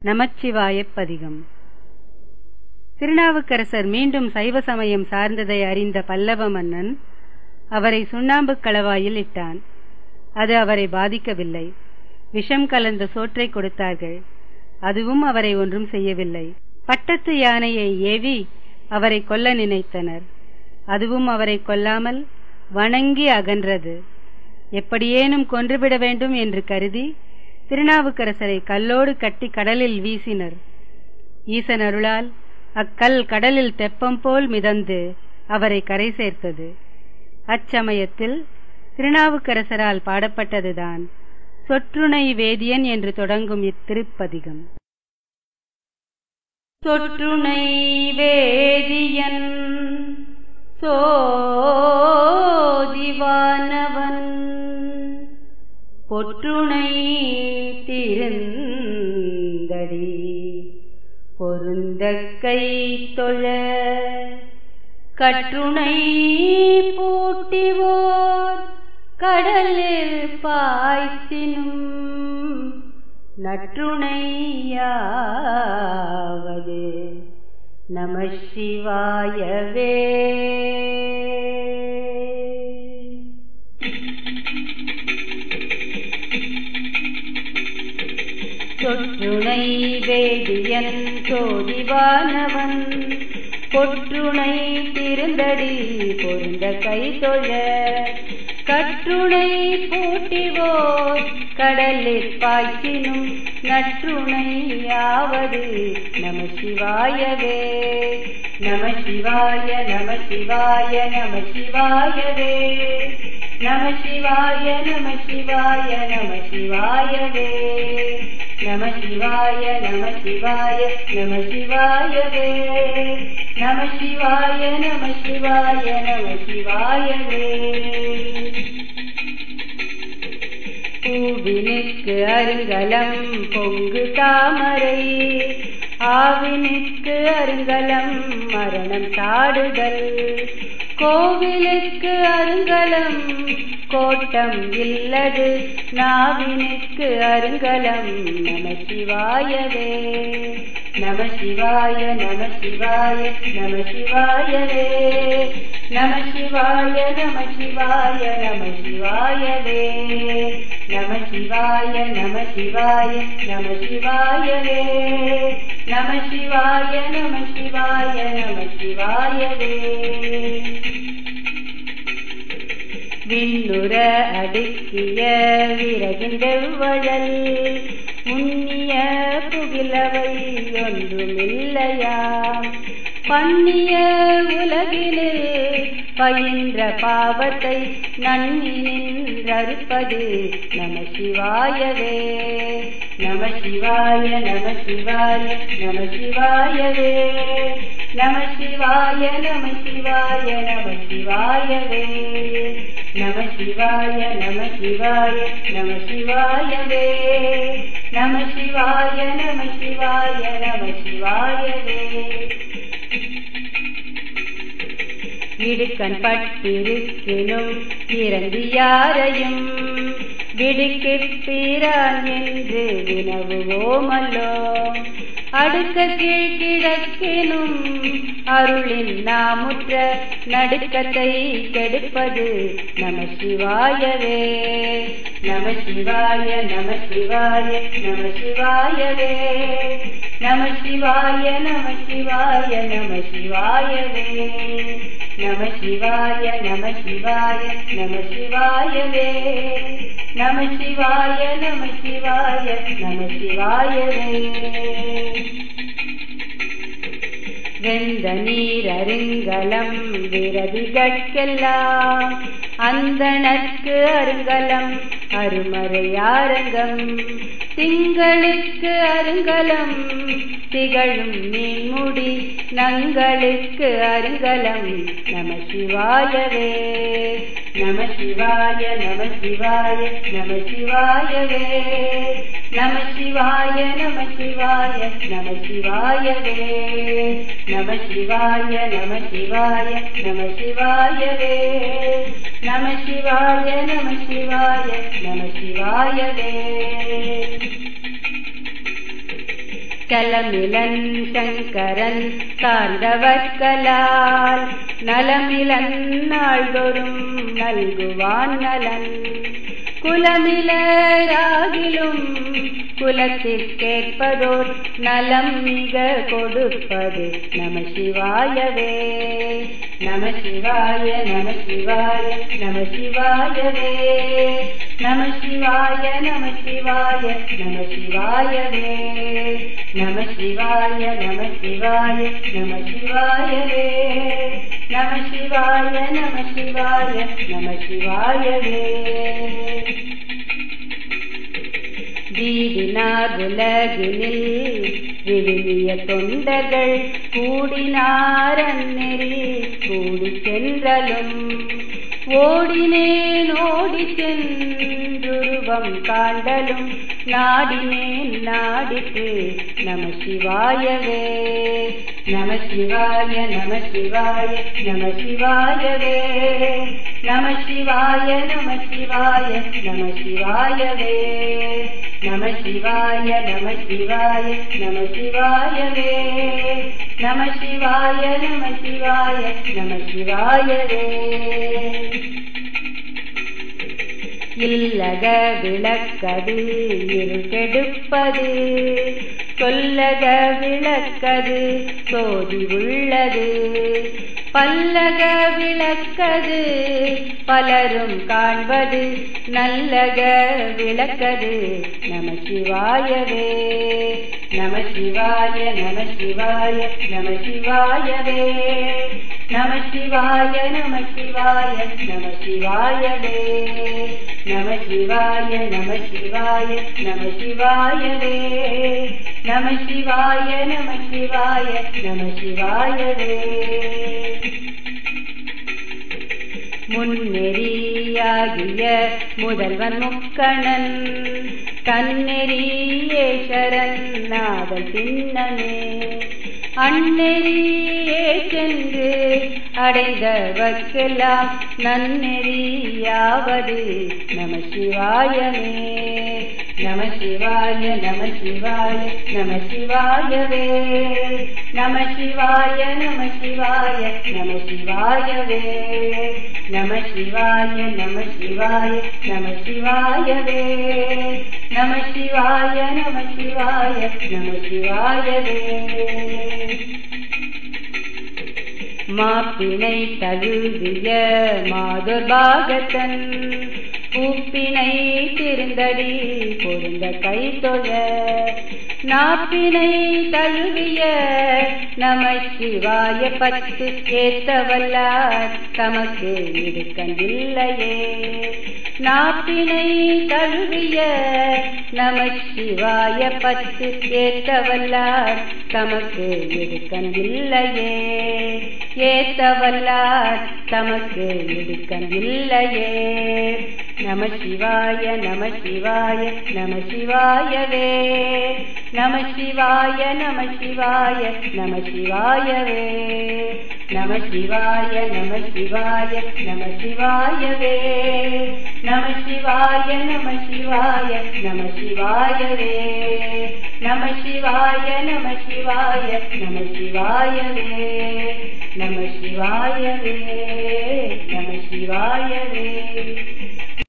நமச்சிவாயப் பதிகம் திருநாவுக்கரசர் மீண்டும் சைவ சமயம் சார்ந்ததை அறிந்த பல்லவ மன்னன் அவரை சுண்ணாம்புக் களவாயில் இட்டான் அது அவரை பாதிக்கவில்லை விஷம் கலந்த சோற்றை கொடுத்தார்கள் அதுவும் அவரை ஒன்றும் செய்யவில்லை பட்டத்து யானையை ஏவி அவரை கொல்ல நினைத்தனர் அதுவும் அவரை கொல்லாமல் வணங்கி அகன்றது எப்படியேனும் கொன்றுவிட வேண்டும் என்று கருதி திருநாவுக்கரசரை கல்லோடு கட்டி கடலில் வீசினர் ஈசன் அருளால் அக்கல் கடலில் தெப்பம் போல் மிதந்து அவரை கரை சேர்த்தது அச்சமயத்தில் திருநாவுக்கரசரால் பாடப்பட்டதுதான் சொற்றுணை வேதியன் என்று தொடங்கும் இத்திருப்பதிகம் சொற்றுணை வேதியன் சோதிவானவன் பொற்றுணை திருந்தடி பொருந்த கை தொழ கற்றுணை பூட்டிவோர் கடலில் பாய்ச்சினும் நற்றுணையாவது நம சிவாயவே சொற்றுணை வேதியன் சோதிவானவன் பொற்றுணை திருந்தடி பொருந்த கை தொழ கற்றுணை பூட்டிவோர் கடலில் பாய்ச்சினும் நற்றுணையாவது நம சிவாயவே நம சிவாய நம சிவாய நம சிவாயவே நம சிவாய நம சிவாய நம சிவாயவே நம சிவாய நம சிவாய நம சிவாயவே நம சிவாய நம சிவாய நம சிவாயவே பூவினுக்கு அருங்கலம் பொங்கு தாமரை ஆவினுக்கு அருங்கலம் மரணம் சாடுதல் கோவிலுக்கு அருங்கலம் கோட்டம் இல்லது நாவினுக்கு அருங்கலம் நம சிவாயவே நம சிவாய நம சிவாய நம சிவாயவே நம சிவாய நம சிவாய நம சிவாயவே நம சிவாய நம சிவாய நம சிவாயவே நம சிவாய நம சிவாய நம சிவாயவே விண்ணுற அடுக்கிய விறகின்றவழல் உன்னிய புகிலவை ஒன்றுமில்லையாம் பண்ணிய உலகிலே பயின்ற பாவத்தை நன்னி நின்றறுப்பது நம சிவாயவே நம சிவாய நம சிவாய நம சிவாயவே நம சிவாய நம சிவாய நம சிவாயவே நம சிவாய நம சிவாய நம சிவாயவே நம சிவாய நம சிவாய நம சிவாயவே இடுக்கண் பட்டிருக்கினும் இறந்து யாரையும் விடுக்கிற்பிறான் என்று வினவுவோமல்லோ அடுக்க கீழ் கிடக்கினும் அருளின் நாமுற்ற நடுக்கத்தை கெடுப்பது நம சிவாயவே நம சிவாய நம சிவாய நம சிவாயவே நம சிவாய நம சிவாய நம சிவாயவே நம சிவாய நம சிவாய நம சிவாயவே நம சிவாய நம சிவாய நம சிவாயவே வெந்த நீர் அருங்கலம் விரதிகட்கெல்லாம் அந்தனற்கு அருங்கலம் அருமறையாரங்கம் திங்களுக்கு அருங்கலம் திகழும் மீன்முடி நங்களுக்கு அருங்கலம் நம சிவாயவே நம சிவாய நம சிவாய நம சிவாயவே நம சிவாய நம சிவாய நம சிவாயவே நம சிவாய நம சிவாய நம சிவாயவே நம சிவாய நம சிவாய நம சிவாயவே சலமிலன் சங்கரன் சார்ந்தவர்களால் நலமிலன் நாள்தோறும் நல்குவான் நலன் குலமிலராகிலும் குலத்திற்கேற்பதோர் நலம் மிக கொடுப்பது நம சிவாயவே நம சிவாய நம சிவாய நம சிவாயவே நம சிவாய நம சிவாய நம சிவாயவே நம சிவாய நம சிவாய நம சிவாயவே நம சிவாய நம சிவாய நம சிவாயவே வீடினார் உலகினில் விழுமிய தொண்டர்கள் கூடினார் அந்நெறி கூடி சென்றலும் ஓடினேன் ஓடி சென்றுருவம் காண்டலும் நாடினேன் நாடித்து நம சிவாயவே நம சிவாய நம சிவாய நம சிவாயவே நம சிவாய நம சிவாய நம சிவாயவே நம சிவாய நம சிவாய நம சிவாயவே நம சிவாய நம சிவாய நம சிவாயவே இல்லக விளக்கது இருள் கெடுப்பது சொல்லக விளக்கது சோதி உள்ளது பல்லக விளக்கது பலரும் காண்பது நல்லக விளக்கது நம சிவாயவே நம சிவாய நம சிவாய நம சிவாயவே நம சிவாய நம சிவாய நம சிவாயவே நம சிவாய நம சிவாய நம சிவாயவே நம சிவாய நம சிவாய நம சிவாயவே முன்னெறியாகிய முதல்வன் முக்கணன் தன்னெறியே சரண் நாதல் பின்னனே அந்நெறியே சென்று அடைந்தவர்க்கெல்லாம் நன்னெறியாவது நம சிவாயமே நம சிவாய நம சிவாய நம சிவாயவே நம சிவாய நம சிவாய நம சிவாயவே நம சிவாய நம சிவாய நம சிவாயவே நம சிவாய நம சிவாய நம சிவாயவே மாப்பினை தழுவிய மாதுர்பாகத்தன் பூப்பினை திருந்தடி பொருந்த கை தொழ நாப்பினை தழுவிய நம சிவாய பத்து ஏத்தவல்லார் தமக்கு இருக்கண்டில்லையே நாப்பினை தழுவிய நம சிவாய பத்து ஏத்தவல்லார் தமக்கு இருக்கண்டில்லையே ஏத்தவல்லார் தமக்கு இருக்கண்டில்லையே நம சிவாய நம சிவாய நம சிவாயவே நம சிவாய நம சிவாய நம சிவாயவே நம சிவாய நம சிவாய நம சிவாயவே நம சிவாய நம சிவாய நம சிவாயவே நம சிவாய நம சிவாய நம சிவாயவே நம சிவாயவே நம சிவாயவே